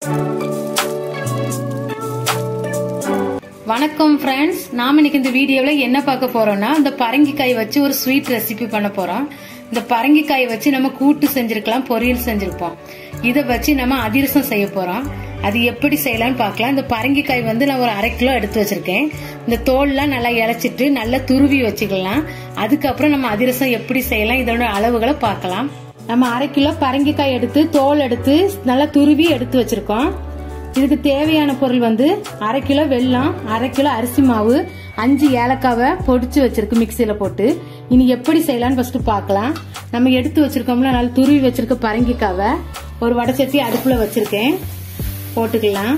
வணக்கம் ஃப்ரெண்ட்ஸ் நாம இன்னைக்கு இந்த வீடியோவில் என்ன பார்க்க போறோம்னா இந்த பரங்கிக்காய் வச்சு ஒரு ஸ்வீட் ரெசிபி பண்ண போறோம் இந்த பரங்கிக்காய் வச்சு நம்ம கூட்டு செஞ்சிருக்கலாம் பொரியல் செஞ்சிருப்போம் இதை வச்சு நம்ம அதிரசம் செய்ய போறோம் அது எப்படி செய்யலாம்னு பார்க்கலாம் இந்த பரங்கிக்காய் வந்து நான் ஒரு அரை கிலோ எடுத்து வச்சிருக்கேன் இந்த தோல்லாம் நல்லா இழைச்சிட்டு நல்லா துருவி வச்சுக்கலாம் அதுக்கப்புறம் நம்ம அதிரசம் எப்படி செய்யலாம் இதோட அளவுகளை பார்க்கலாம் நம்ம அரை கிலோ பரங்கிக்காய் எடுத்து தோல் எடுத்து நல்லா துருவி எடுத்து வச்சிருக்கோம் இதுக்கு தேவையான பொருள் வந்து அரை கிலோ வெல்லம் அரை கிலோ அரிசி மாவு அஞ்சு ஏலக்காவை பொடிச்சு வச்சிருக்கு மிக்சியில போட்டு இனி எப்படி செய்யலாம்னு ஃபர்ஸ்ட் பார்க்கலாம் நம்ம எடுத்து வச்சிருக்கோம்ல நல்லா துருவி வச்சிருக்க பரங்கிக்காவை ஒரு வடைச்சட்டி அடுப்புல வச்சிருக்கேன் போட்டுக்கலாம்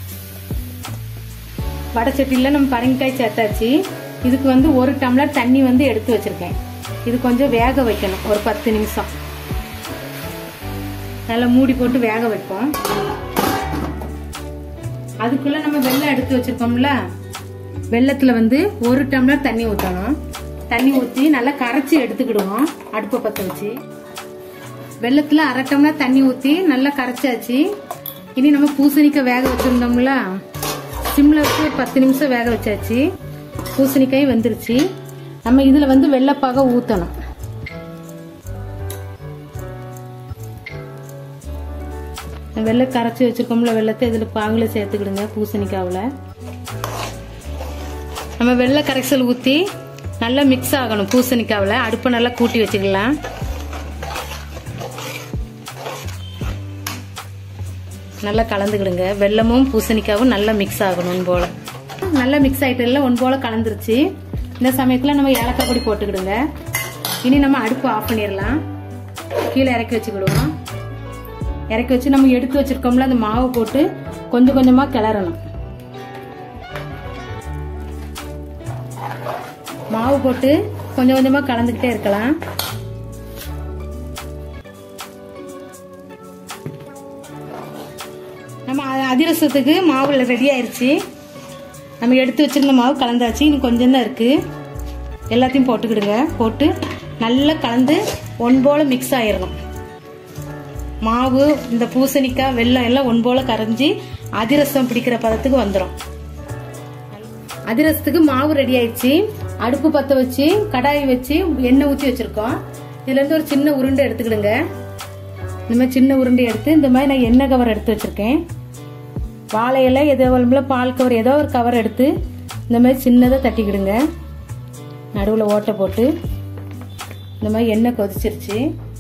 வடைச்சட்டியில நம்ம பரங்கிக்காய் சேர்த்தாச்சு இதுக்கு வந்து ஒரு டம்ளர் தண்ணி வந்து எடுத்து வச்சிருக்கேன் இது கொஞ்சம் வேக வைக்கணும் ஒரு பத்து நிமிஷம் நல்லா மூடி போட்டு வேக வைப்போம் அதுக்குள்ள நம்ம வெள்ளம் எடுத்து வச்சிருக்கோம்ல வெள்ளத்துல வந்து ஒரு டம்ளர் தண்ணி ஊற்றணும் தண்ணி ஊற்றி நல்லா கரைச்சி எடுத்துக்கிடுவோம் அடுப்பை பற்ற வச்சு வெள்ளத்துல அரை டம்ளர் தண்ணி ஊற்றி நல்லா கரைச்சாச்சு இனி நம்ம பூசணிக்காய் வேக வச்சிருந்தோம்ல சிம்ல வச்சு ஒரு பத்து நிமிஷம் வேக வச்சாச்சு பூசணிக்காய் வந்துருச்சு நம்ம இதுல வந்து வெள்ளப்பாக ஊற்றணும் வெள்ளை கரைச்சி வச்சிருக்கோம்ல வெள்ளத்தை இதில் பாங்கில் சேர்த்துக்கிடுங்க பூசணிக்காவில் நம்ம வெள்ளை கரைசல் ஊற்றி நல்லா மிக்ஸ் ஆகணும் பூசணிக்காவில் அடுப்பை நல்லா கூட்டி வச்சுக்கலாம் நல்லா கலந்துக்கிடுங்க வெள்ளமும் பூசணிக்காவும் நல்லா மிக்ஸ் ஆகணும் போல நல்லா மிக்ஸ் ஆகிட்டு ஒன் போல கலந்துருச்சு இந்த சமயத்தில் நம்ம ஏலக்காய் பொடி போட்டுக்கிடுங்க இனி நம்ம அடுப்பு ஆஃப் பண்ணிடலாம் கீழே இறக்கி வச்சுக்கிடுவோம் இறக்கி வச்சு நம்ம எடுத்து வச்சிருக்கோம்ல அந்த மாவு போட்டு கொஞ்சம் கொஞ்சமா கிளறணும் மாவு போட்டு கொஞ்சம் கொஞ்சமா கலந்துக்கிட்டே இருக்கலாம் நம்ம அதிரசத்துக்கு மாவு ரெடி ஆயிருச்சு நம்ம எடுத்து வச்சிருந்த மாவு கலந்தாச்சு இன்னும் கொஞ்சம் தான் இருக்கு எல்லாத்தையும் போட்டுக்கிடுங்க போட்டு நல்லா கலந்து ஒன் போல மிக்ஸ் ஆயிடணும் மாவு இந்த பூசணிக்காய் வெல்லம் எல்லாம் ஒன் போல கரைஞ்சி அதிரசம் பிடிக்கிற பதத்துக்கு வந்துடும் அதிரசத்துக்கு மாவு ரெடி ஆயிடுச்சு அடுப்பு பத்த வச்சு கடாய் வச்சு எண்ணெய் ஊற்றி வச்சிருக்கோம் இதுல இருந்து ஒரு சின்ன உருண்டை எடுத்துக்கிடுங்க இந்த மாதிரி சின்ன உருண்டை எடுத்து இந்த மாதிரி நான் எண்ணெய் கவர் எடுத்து வச்சிருக்கேன் வாழை இலை எதோ பால் கவர் ஏதோ ஒரு கவர் எடுத்து இந்த மாதிரி சின்னதாக தட்டிக்கிடுங்க நடுவில் ஓட்டை போட்டு இந்த மாதிரி எண்ணெய் கொதிச்சிருச்சு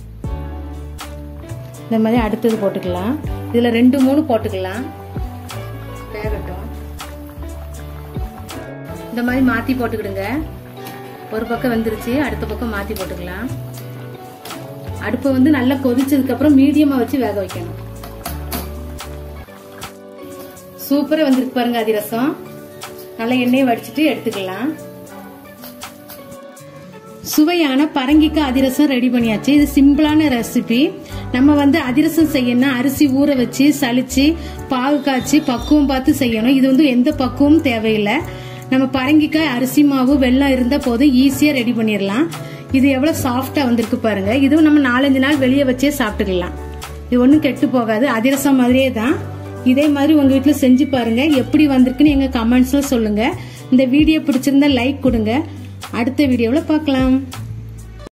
இந்த மாதிரி அடுத்தது போட்டுக்கலாம் இதுல ரெண்டு மூணு போட்டுக்கலாம் வேகட்டும் இந்த மாதிரி மாத்தி போட்டுக்கிடுங்க ஒரு பக்கம் வந்துருச்சு அடுத்த பக்கம் மாத்தி போட்டுக்கலாம் அடுப்பை வந்து நல்லா கொதிச்சதுக்கு அப்புறம் மீடியமா வச்சு வேக வைக்கணும் சூப்பரா வந்திருக்கு பாருங்க அதிரசம் நல்லா எண்ணெயை வடிச்சிட்டு எடுத்துக்கலாம் சுவையான பரங்கிக்காய் அதிரசம் ரெடி பண்ணியாச்சு இது சிம்பிளான ரெசிபி நம்ம வந்து அதிரசம் செய்யணும் அரிசி ஊற வச்சு சளிச்சு பாகு காய்ச்சி பக்குவம் பார்த்து செய்யணும் இது வந்து எந்த பக்குவமும் தேவையில்லை நம்ம பரங்கிக்காய் அரிசி மாவு வெள்ளம் இருந்தா போதும் ஈஸியா ரெடி பண்ணிடலாம் இது எவ்வளவு சாஃப்டா வந்திருக்கு பாருங்க இதுவும் நம்ம நாலஞ்சு நாள் வெளியே வச்சே சாப்பிட்டுக்கலாம் இது ஒன்றும் கெட்டு போகாது அதிரசம் மாதிரியே தான் இதே மாதிரி உங்க வீட்டுல செஞ்சு பாருங்க எப்படி வந்திருக்குன்னு எங்க கமெண்ட்ஸ்ல சொல்லுங்க இந்த வீடியோ பிடிச்சிருந்தா லைக் கொடுங்க அடுத்த வீடியோவில் பார்க்கலாம்